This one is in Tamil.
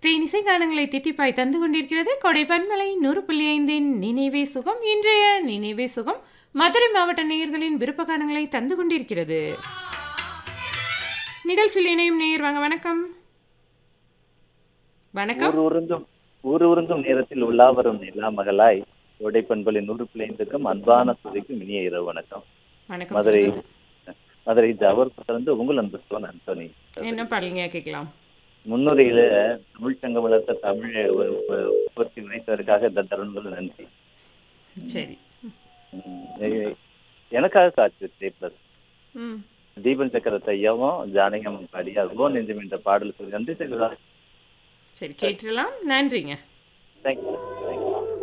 தேன் இசை கானங்களை தித்திப்பாய் தந்து கொண்டிருக்கிறது கொடை பன்மலை நூறு புள்ளி ஐந்தின் நினைவே சுகம் இன்றைய நினைவே சுகம் மதுரை மாவட்ட நேயர்களின் விருப்ப கானங்களை தந்து கொண்டிருக்கிறது நிகழ்ச்சியில் இணையும் நேயர் வாங்க வணக்கம் வணக்கம் ஊர் உருந்தும் ஊர் உருந்தும் நேரத்தில் உலா வரும் நிலா மகளாய் உடை பண்பலின் நூறு பிள்ளைந்துக்கும் அன்பான துதிக்கும் இனிய இரவு வணக்கம் வணக்கம் மதுரை சொல்லுங்க. மதுரை ஜவர் தொடர்ந்து உங்கள் அன்பு சோன் அந்தோனி என்ன பாடலுங்க கேட்கலாம் முன்னுரையில தமிழ் சங்கம் வளர்த்த தமிழ் உ- உ- உற்பத்தி வைத்ததற்காக இந்த தருணங்கள் நன்றி சரி உம், எ- எனக்காக காட்சி தேப்ளஸ் ம் தீபன் சக்கரத்தை ஐயாவும் ஜானகம் பாடி அதுவும் நெஞ்சம் என்ற பாடல் சொல்லி நன்றி சங்கரா சரி கேட்டுடலாம் நன்றிங்க தேங்க்யூ